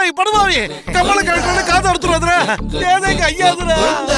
படுவாய் படுவாய் கமல கழட்டு காது அடுத்துறாதுரா ஏதே கையாதுரா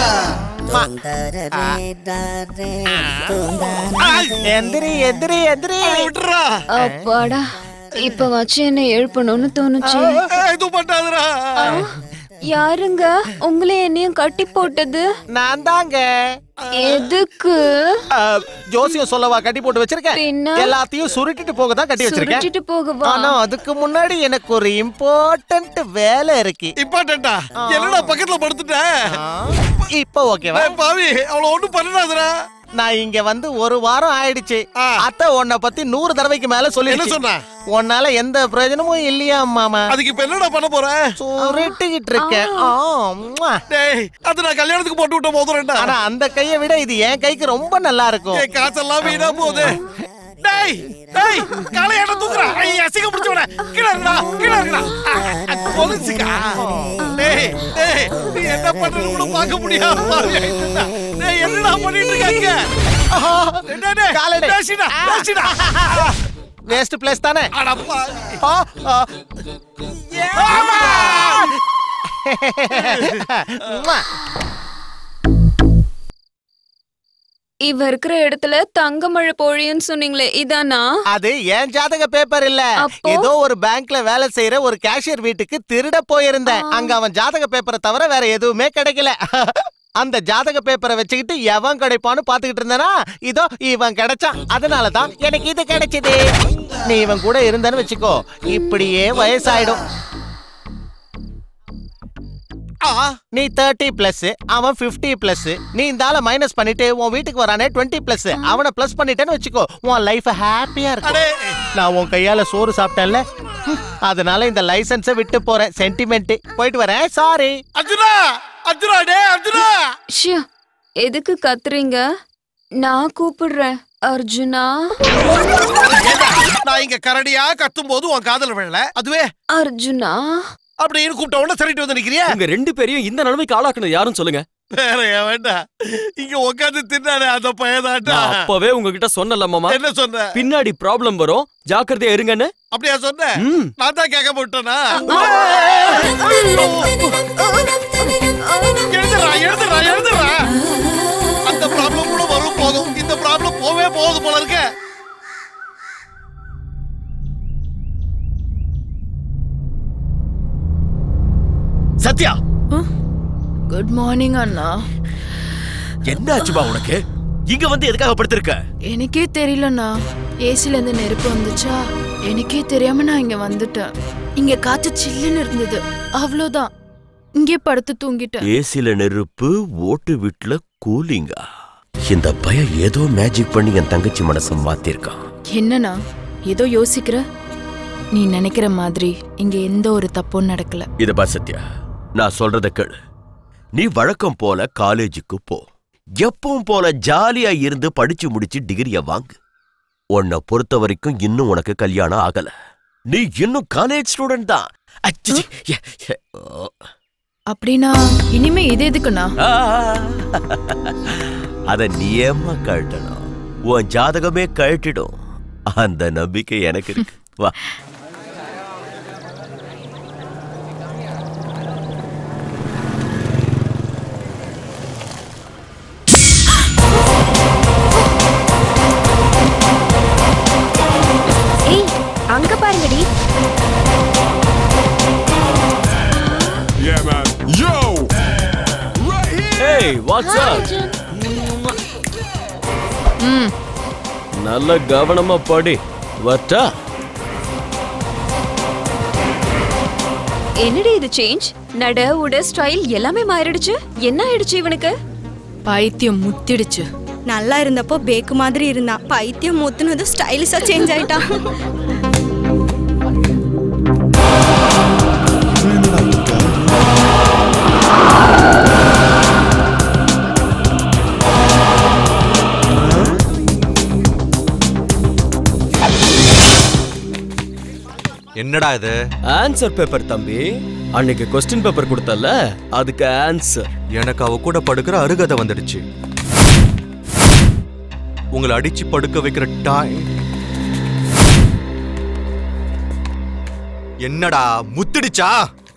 எந்திரி எந்திரி எந்திரி விட்டுறா அப்பாடா இப்ப வச்சு என்ன எழுப்பணும்னு தோணுச்சு இது பண்ணாதுரா யாருங்க உங்களை என்னையும் கட்டி போட்டது நான் தாங்க எதுக்கு அஹ், ஜோசியம் சொல்லவா கட்டி போட்டு வச்சிருக்கேன் பின்ன? எல்லாத்தையும் சுருட்டிட்டு போக தான் கட்டி வச்சிருக்கேன் சுருட்டிட்டு போகவா ஆனா அதுக்கு முன்னாடி எனக்கு ஒரு இம்பார்ட்டன்ட் வேலை இருக்கு இம்பார்ட்டண்டா என்னடா பக்கத்துல படுத்துட்ட இப்போ ஓகேவா ஏய், பாவி அவள ஒண்ணும் பண்ணாதுரா நான் இங்க வந்து ஒரு வாரம் ஆயிடுச்சு ஆ. அத்தை உன்னை பத்தி நூறு தடவைக்கு மேல சொல்லி என்ன சொன்னா உன்னால எந்த பிரயோஜனமும் இல்லையா மாமா அதுக்கு இப்ப என்னடா பண்ண போற சுருட்டிக்கிட்டு இருக்கேன் ஆ, ம்மா. டேய் அது நான் கல்யாணத்துக்கு போட்டு விட்ட மோதிரம்டா ஆனா அந்த கையை விட இது என் கைக்கு ரொம்ப நல்லா இருக்கும் ஏய் காசெல்லாம் வீணா போகுது டேய் டேய் காலை ஏட தூக்குறா ஐய் அசிங்க பிடிச்ச விட கீழ இருக்கடா கீழ இருக்கடா பொலிச்சுக்கா டேய் டேய் நீ என்ன பண்றது கூட பார்க்க முடியாம பாவி ஆயிட்டுடா. டேய் என்னடா பண்ணிட்டு இருக்காங்க டேய் டேய் காலடி. பேசிடா பேசிடா வேஸ்ட் பிளேஸ் தானே அடப்பா ஆ, ஆ. ம்மா. இவ இருக்கிற இடத்துல தங்க மழை பொழியுன்னு சொன்னீங்களே இதானா அது என் ஜாதக பேப்பர் இல்ல அப்போ? ஏதோ ஒரு பேங்க்ல வேலை செய்யற ஒரு கேஷியர் வீட்டுக்கு திருட போயிருந்தேன் அங்க அவன் ஜாதக பேப்பரை தவிர வேற எதுவுமே கிடைக்கல அந்த ஜாதக பேப்பரை வச்சுக்கிட்டு எவன் கிடைப்பான்னு பாத்துக்கிட்டு இருந்தேனா இதோ இவன் கிடைச்சான் அதனாலதான் எனக்கு இது கிடைச்சது நீ இவன் கூட இருந்தேன்னு வச்சுக்கோ இப்படியே வயசாயிடும் ஆ நீ தேர்ட்டி பிளஸ் அவன் 50 பிளஸ் நீ இந்த ஆளை மைனஸ் பண்ணிட்டு உன் வீட்டுக்கு வரானே டுவெண்ட்டி பிளஸ் அவனை பிளஸ் பண்ணிட்டேன்னு வச்சுக்கோ உன் லைஃப் ஹாப்பியா இருக்கும் அடே நான் உன் கையால சோறு சாப்பிட்டேன்ல ஹம், அதனால இந்த லைசன்ஸை விட்டு போறேன் சென்டிமெண்ட் போயிட்டு வரேன் சாரி அர்ஜுனா அர்ஜுனா டேய் அர்ஜுனா ஷியா எதுக்கு கத்துறீங்க நான் கூப்பிடுறேன் அர்ஜுனா ஏண்டா, நான் இங்க கரடியா கத்தும் போது உன் காதல விழல அதுவே அர்ஜுனா அப்படின்னு கூப்பிட்ட உடனே சரிட்டு வந்து நிக்கிறியா உங்க ரெண்டு பேரையும் இந்த நிலைமைக்கு ஆளாக்குனது யாருன்னு சொல்லுங்க வேற ஏன் வேண்டாம் இங்க உட்காந்து தின்னானே அந்த பையதாட்டா நான் அப்பவே உங்ககிட்ட சொன்னல மாமா என்ன சொன்ன பின்னாடி ப்ராப்ளம் வரும் ஜாக்கிரதையா இருங்கன்னு அப்படியா சொன்ன ம். நான் தான் கேட்க விட்டேனா எழுதுறா எழுதுறா எழுதுறா அந்த ப்ராப்ளம் கூட வரும் போதும் இந்த ப்ராப்ளம் போவே போகுது போல இருக்க சத்யா குட் மார்னிங் அண்ணா என்ன ஆச்சுமா உனக்கு இங்க வந்து எதுக்காக படுத்திருக்க எனக்கே தெரியலண்ணா ஏசில இருந்து நெருப்பு வந்துச்சா எனக்கே தெரியாம நான் இங்க வந்துட்டேன் இங்க காத்து சில்லுன்னு இருந்தது அவ்வளோதான் இங்கே படுத்து தூங்கிட்டேன் ஏசில நெருப்பு ஓட்டு வீட்டுல கூலிங்கா இந்த பையன் ஏதோ மேஜிக் பண்ணி என் தங்கச்சி மனசை மாத்திருக்கான் என்னண்ணா ஏதோ யோசிக்கிற நீ நினைக்கிற மாதிரி இங்க எந்த ஒரு தப்பும் நடக்கல இத பா சத்யா நான் சொல்றத கேளு நீ வழக்கம் போல காலேஜுக்கு போ எப்பவும் போல ஜாலியா இருந்து படிச்சு முடிச்சு டிகிரிய வாங்கு உன்னை பொறுத்த வரைக்கும் இன்னும் உனக்கு கல்யாணம் ஆகல நீ இன்னும் காலேஜ் ஸ்டூடெண்ட் தான் அச்சச்சே, ஏ, ஏ, ஓ. அப்படின்னா இனிமே இது எதுக்குண்ணா ஆ, அத நீயேம்மா கழட்டணும் உன் ஜாதகமே கழட்டிடும் அந்த நம்பிக்கை எனக்கு இருக்கு வா ஏய் அங்க பாருங்கடி Yeah, man. Yo! Right here! ஏய் வாட்ஸ் அப் ம் நல்ல கவனமா படி வட்டா என்னடி இது சேஞ்ச் நட உட ஸ்டைல் எல்லாமே மாறிடுச்சு என்ன ஆயிடுச்சு இவனுக்கு பைத்தியம் முத்திடுச்சு நல்லா இருந்தப்போ பேக்கு மாதிரி இருந்தான் பைத்தியம் மூத்துனது ஸ்டைலிஷா சேஞ்ச் ஆயிட்டான் என்னடா இது ஆன்சர் பேப்பர் தம்பி அன்னைக்கு கொஸ்டின் பேப்பர் கொடுத்தல அதுக்கு ஆன்சர் எனக்கு அவ கூட படுக்கிற அருகதை வந்துடுச்சு உங்களை அடிச்சு படுக்க வைக்கிற டாய் என்னடா முத்திடுச்சா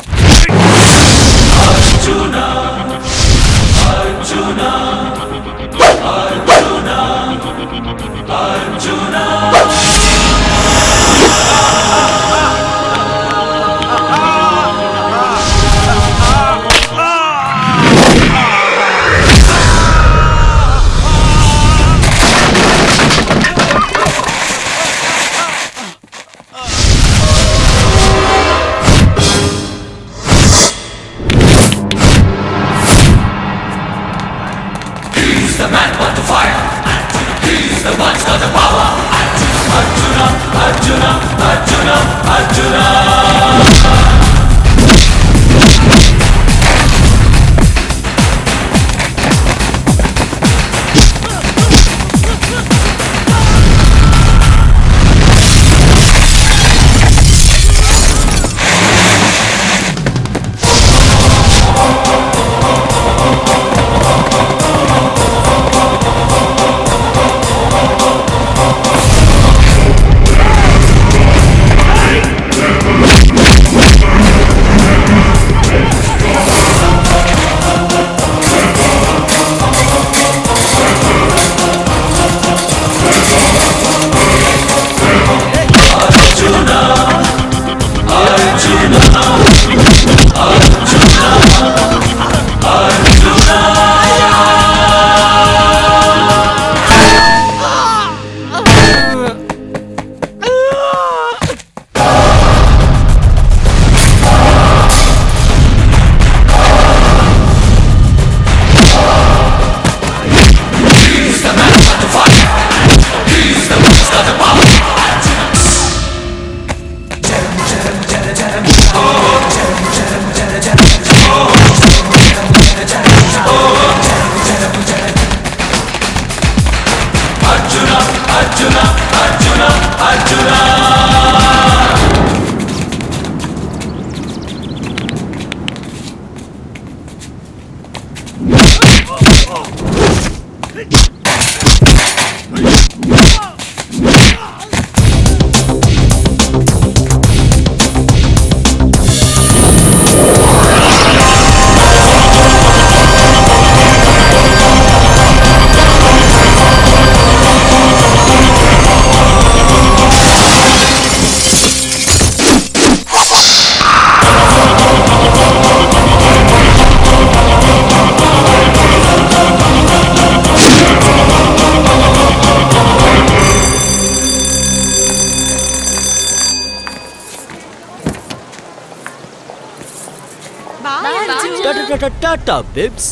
டாடா பிப்ஸ்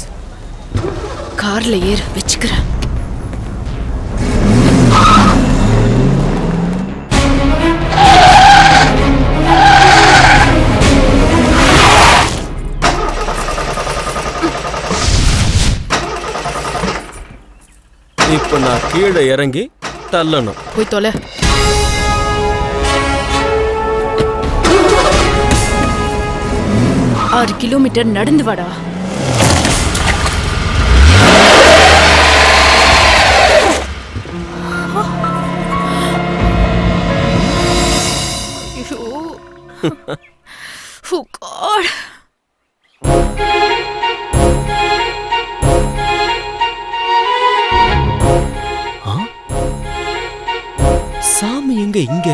கார்ல ஏறு வச்சுக்கிறேன் இப்போ நான் கீழே இறங்கி தள்ளணும் போய் தொலை ஆறு கிலோமீட்டர் நடந்து வாடா ஐயோ. Oh God. சாமி எங்க இங்க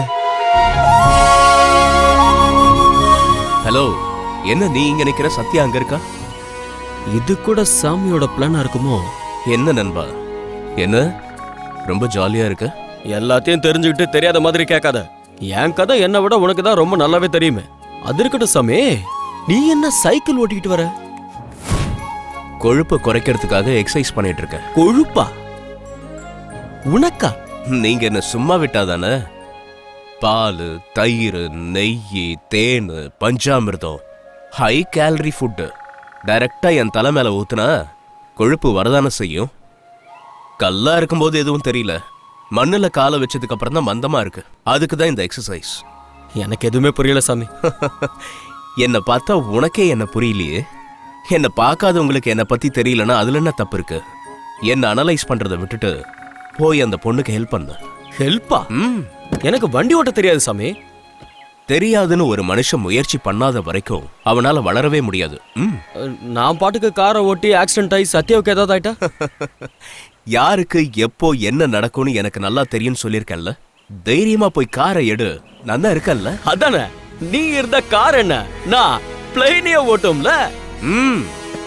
ஹலோ என்ன நீ இங்க நிக்கிற சத்யா அங்க இருக்கா இது கூட சாமியோட பிளானா இருக்குமோ என்ன நண்பா என்ன ரொம்ப ஜாலியா இருக்க எல்லாத்தையும் தெரிஞ்சுக்கிட்டு தெரியாத மாதிரி கேட்காத என் கதை என்னை விட உனக்கு தான் ரொம்ப நல்லாவே தெரியுமே அது இருக்கட்டும் சாமி நீ என்ன சைக்கிள் ஓட்டிக்கிட்டு வர கொழுப்பை குறைக்கிறதுக்காக எக்ஸசைஸ் பண்ணிட்டு இருக்கேன் கொழுப்பா உனக்கா நீங்க என்ன சும்மா விட்டாதானே பால் தயிர் நெய் தேன் பஞ்சாமிர்தம் ஹை கேலரி ஃபுட்டு டைரக்டா என் தலை மேல ஊத்துனா கொழுப்பு வரதானே செய்யும் கல்லா இருக்கும்போது எதுவும் தெரியல மண்ணுல காலை வச்சதுக்கு அப்புறம் தான் மந்தமா இருக்கு அதுக்கு தான் இந்த எக்ஸசைஸ் எனக்கு எதுவுமே புரியல சாமி என்னை பார்த்தா உனக்கே என்ன புரியலையே என்னை பார்க்காதவங்களுக்கு என்னை பத்தி தெரியலன்னா அதுல என்ன தப்பு இருக்கு என்ன அனலைஸ் பண்றதை விட்டுட்டு போய் அந்த பொண்ணுக்கு ஹெல்ப் பண்ண ஹெல்ப்பா ம் எனக்கு வண்டி ஓட்ட தெரியாது சாமி தெரியாதுன்னு ஒரு மனுஷன் முயற்சி பண்ணாத வரைக்கும் அவனால வளரவே முடியாது ம் நான் பாட்டுக்கு காரை ஓட்டி ஆக்சிடென்ட் ஆகி சத்யாவுக்கு ஏதாவது ஆயிட்டா யாருக்கு எப்போ என்ன நடக்கும்னு எனக்கு நல்லா தெரியும்னு சொல்லியிருக்கேன்ல தைரியமா போய் காரை எடு நான் தான் இருக்கேன்ல அதானே நீ இருந்த கார் என்ன நான் பிளைனே ஓட்டும்ல ம்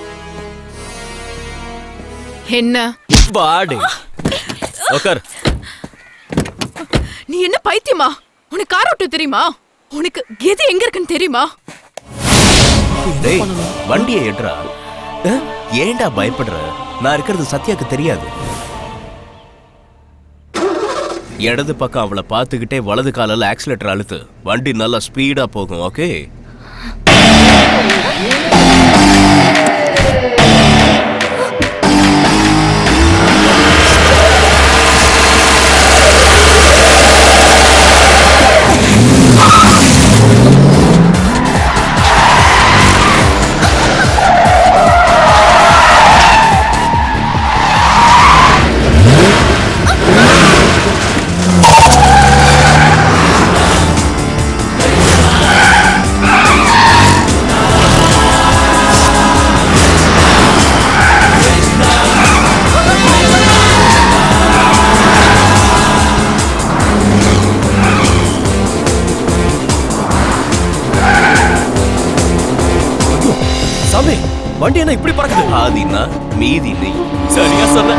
என்ன பாடி உக்கார் நீ என்ன பைத்தியமா உனக்கு கார் ஓட்ட தெரியுமா உனக்கு எது எங்க இருக்குன்னு தெரியுமா டேய் வண்டியை எடுறா அஹ், ஏன்டா பயப்படுற நான் இருக்கிறது சத்யாக்கு தெரியாது இடது பக்கம் அவளை பார்த்துக்கிட்டே வலது காலில் ஆக்சிலேட்டர் அழுத்து வண்டி நல்லா ஸ்பீடா போகும் ஓகே சாமி வண்டி என்ன இப்படி பறக்குது ஆதினா மீதி நெய் சரியா சொன்ன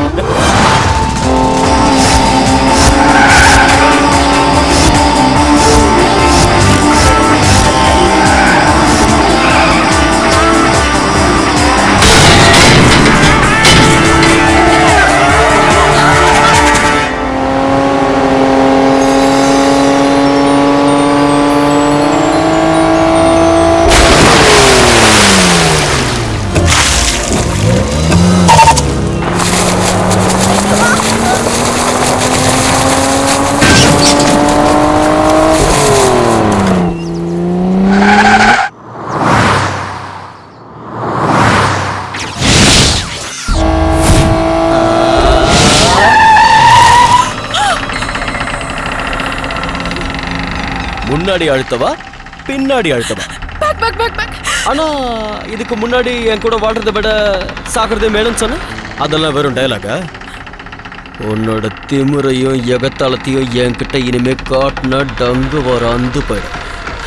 முன்னாடி அழுத்தவா பின்னாடி அழுத்தவா பேக் பேக் பேக் பேக் ஆனா இதுக்கு முன்னாடி என் கூட வாழ்றதை விட சாகிறதே மேலும் சொன்ன அதெல்லாம் வெறும் டயலாகா உன்னோட திமிரையும் எகத்தாளத்தையும் என்கிட்ட இனிமே காட்டினா டங்கு வர அந்து போயிடும்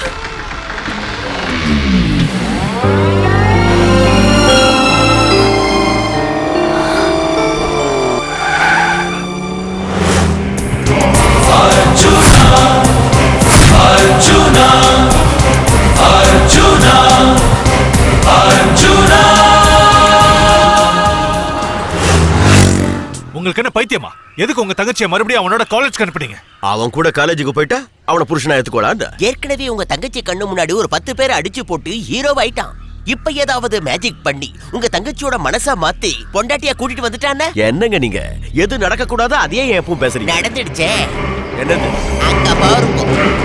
உங்களுக்கு என்ன பைத்தியமா எதுக்கு உங்க தங்கச்சியை மறுபடியும் அவனோட காலேஜ் அனுப்புனீங்க அவன் கூட காலேஜுக்கு போயிட்டா அவனை புருஷனா எடுத்துக்கோலான் ஏற்கனவே உங்க தங்கச்சி கண்ணு முன்னாடி ஒரு பத்து பேரை அடிச்சு போட்டு ஹீரோ ஆயிட்டான் இப்ப ஏதாவது மேஜிக் பண்ணி உங்க தங்கச்சியோட மனச மாத்தி பொண்டாட்டியா கூட்டிட்டு வந்துட்டானே என்னங்க நீங்க எது நடக்க கூடாதோ அதையே ஏன் எப்பவும் பேசுறீங்க நடந்துடுச்சே என்னது அங்க பாருங்க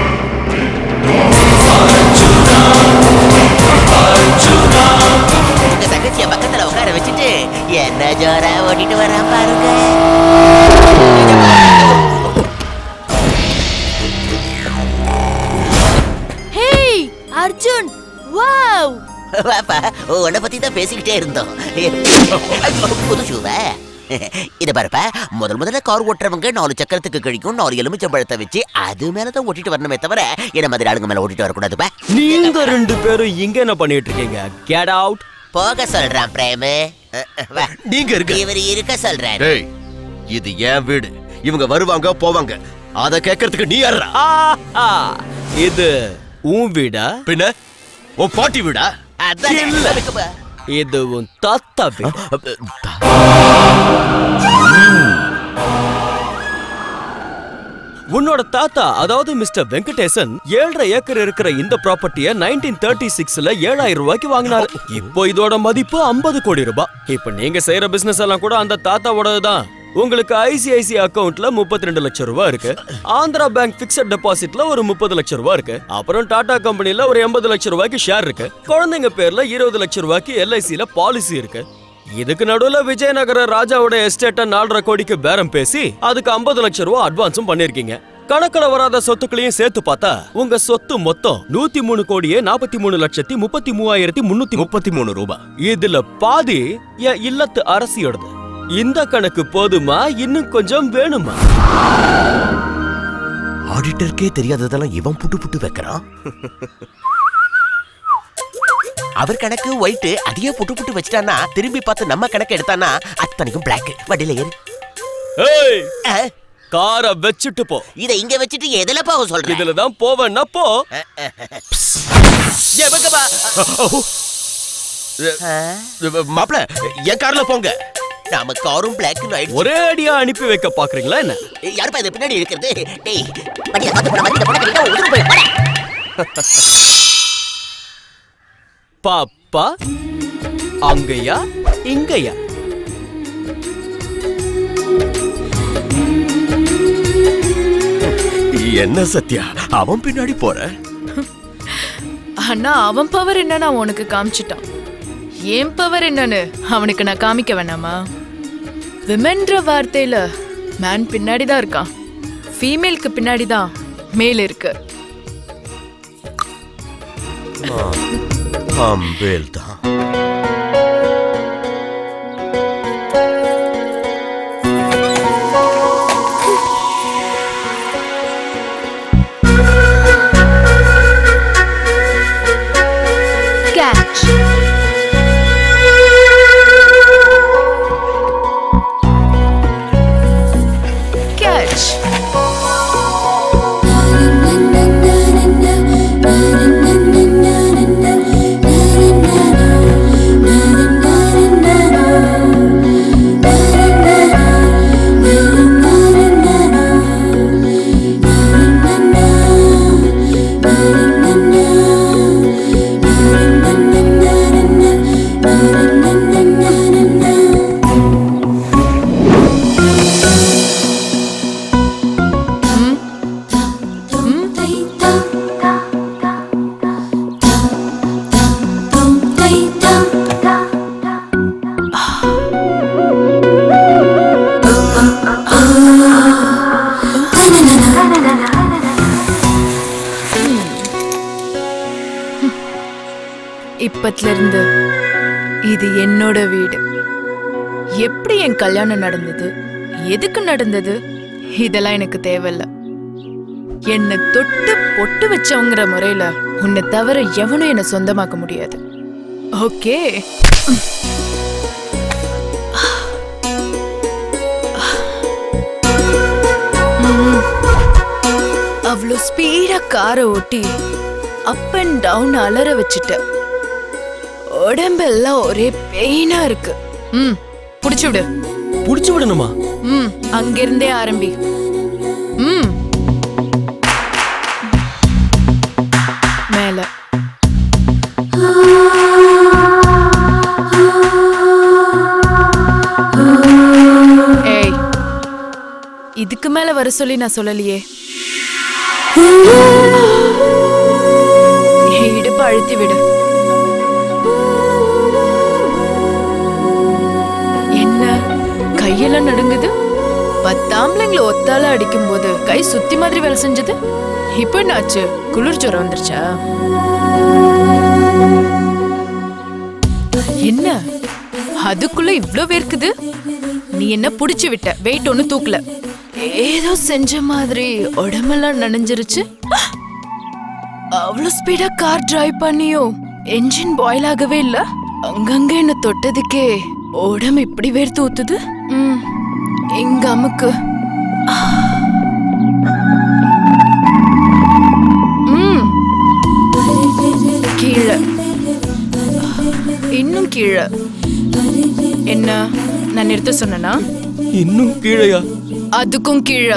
உங்க தங்கச்சிய பக்கத்துல உட்கார வச்சுட்டு என்ன ஜோரா ஓட்டிட்டு வரான் பாருங்க ஹேய் அர்ஜுன் வாவ் வாப்பா உன்னை பத்தி தான் பேசிக்கிட்டே இருந்தோம் ஐயோ, புது ஷூவா இத பாருப்பா முதல் முதல்ல கார் ஓட்டுறவங்க நாலு சக்கரத்துக்கு கழிக்கும் நாலு எலுமிச்சம்பழத்தை வச்சு அது மேலதான் ஓட்டிட்டு வரணுமே தவிர என்ன மாதிரி ஆளுங்க மேல ஓட்டிட்டு வரக்கூடாதுப்பா நீங்க ரெண்டு பேரும் இங்க என்ன பண்ணிட்டு இருக்கீங்க கெட் அவுட் போக சொல்றான் பிரேமு வா. நீங்க இருக்க இவர் இருக்க சொல்றாரு டேய் இது என் வீடு இவங்க வருவாங்க போவாங்க அத கேட்கறதுக்கு நீ யாரா இது உன் வீடா பின்ன உன் பாட்டி வீடா அதான் இல்ல. இருக்குப்பா. இது உன் தாத்தா வீடு உன்னோட தாத்தா அதாவது மிஸ்டர் வெங்கடேசன் ஏழரை ஏக்கர் இருக்கிற இந்த ப்ராப்பர்ட்டிய நைன்டீன் தேர்ட்டி சிக்ஸ்ல ஏழாயிரம் ரூபாய்க்கு வாங்கினாரு இப்போ இதோட மதிப்பு ஐம்பது கோடி ரூபாய் இப்ப நீங்க செய்யற பிசினஸ் எல்லாம் கூட அந்த தாத்தாவோடதுதான் உங்களுக்கு ஐசிஐசி அக்கவுண்ட்ல முப்பத்தி ரெண்டு லட்சம் ரூபாய் இருக்கு ஆந்திரா பேங்க் பிக்சட் டெபாசிட்ல ஒரு முப்பது லட்சம் ரூபாய் இருக்கு அப்புறம் டாடா கம்பெனில ஒரு எண்பது லட்சம் ரூபாய்க்கு ஷேர் இருக்கு குழந்தைங்க பேர்ல இருபது லட்சம் ரூபாய்க்கு எல்ஐசில பாலிசி இருக்கு இதுக்கு நடுவுல விஜயநகர ராஜாவோட எஸ்டேட்ட நாலரை கோடிக்கு பேரம் பேசி அதுக்கு ஐம்பது லட்சம் ரூபாய் அட்வான்ஸும் பண்ணிருக்கீங்க கணக்குல வராத சொத்துக்களையும் சேர்த்து பார்த்தா உங்க சொத்து மொத்தம் நூத்தி மூணு கோடியே நாற்பத்தி மூணு லட்சத்தி முப்பத்தி மூவாயிரத்தி முன்னூத்தி முப்பத்தி மூணு ரூபாய் இதுல பாதி என் இல்லத்து அரசியோடது இந்த கணக்கு போதுமா இன்னும் கொஞ்சம் வேணுமா ஆடிட்டருக்கே தெரியாததெல்லாம் இவன் புட்டு புட்டு வைக்கிறான் அவர் கணக்கு ஒயிட் அதையே புட்டு புட்டு வச்சிட்டானா திரும்பி பார்த்து நம்ம கணக்கு எடுத்தானா அத்தனைக்கும் பிளாக் வண்டியில ஏறு ஏய் காரை வச்சுட்டு போ இதை இங்க வச்சுட்டு எதுல போக சொல்ற இதுல தான் போவேன்னா போ எவங்கப்பா? மாப்ள என் கார்ல போங்க நாம காரும் பிளாக் ஆயிடுச்சு ஒரே அடியா அனுப்பி வைக்க பாக்குறீங்களா என்ன யாருப்பா இது பின்னாடி இருக்கிறது டேய் வண்டியில பார்த்து போன வண்டியில போன கட்டிட்டா உதிரு போய் போடா. பாப்பா அங்கயா இங்கயா என்ன சத்யா அவன் பின்னாடி போற ஆனா அவன் பவர் என்னன்னு அவன் உனக்கு காமிச்சிட்டான் என் பவர் என்னன்னு அவனுக்கு நான் காமிக்க வேணாமா விமென்ற வார்த்தையில மேன் பின்னாடி தான் இருக்கான் ஃபீமேலுக்கு பின்னாடி தான் மேல் இருக்கு அம்பேல் தான் கேட்ச் கேட்ச் இப்பத்துல இருந்து இது என்னோட வீடு எப்படி என் கல்யாணம் நடந்தது எதுக்கு நடந்தது இதெல்லாம் எனக்கு தேவையில்ல என்னை தொட்டு பொட்டு வச்சவங்கிற முறையில உன்னை தவிர எவனும் என்னை சொந்தமாக்க முடியாது ஓகே அவ்வளோ ஸ்பீடா காரை ஓட்டி அப் அண்ட் டவுன் அலற வச்சுட்ட உடம்பெல்லாம் ஒரே பெயினா இருக்கு ம் புடிச்சு விடு புடிச்சு விடணுமா ம் அங்கிருந்தே ஆரம்பி ம் மேல ஏய் இதுக்கு மேல வர சொல்லி நான் சொல்லலையே என் இடுப்பு அழுத்தி விடு என்ன கையெல்லாம் நடுங்குது பத்தாம்பளைங்களை ஒத்தால அடிக்கும்போது கை சுத்தி மாதிரி வேலை செஞ்சது இப்போ என்னாச்சு குளிர் ஜுரம் வந்துருச்சா என்ன அதுக்குள்ள இவ்ளோ வேர்க்குது நீ என்ன புடிச்சு விட்ட வெயிட் ஒண்ணு தூக்கல ஏதோ செஞ்ச மாதிரி உடம்பெல்லாம் நனைஞ்சிருச்சு அவ்வளவு ஸ்பீடா கார் டிரைவ் பண்ணியோ என்ஜின் பாயில் ஆகவே இல்ல அங்கங்க என்ன தொட்டதுக்கே உடம்பு இப்படி வேர்த்து ஊத்துது ம், எங்க அமுக்கு ஆ. ம். கீழே இன்னும் கீழே என்ன நான் நிறுத்த சொன்னனா இன்னும் கீழையா அதுக்கும் கீழே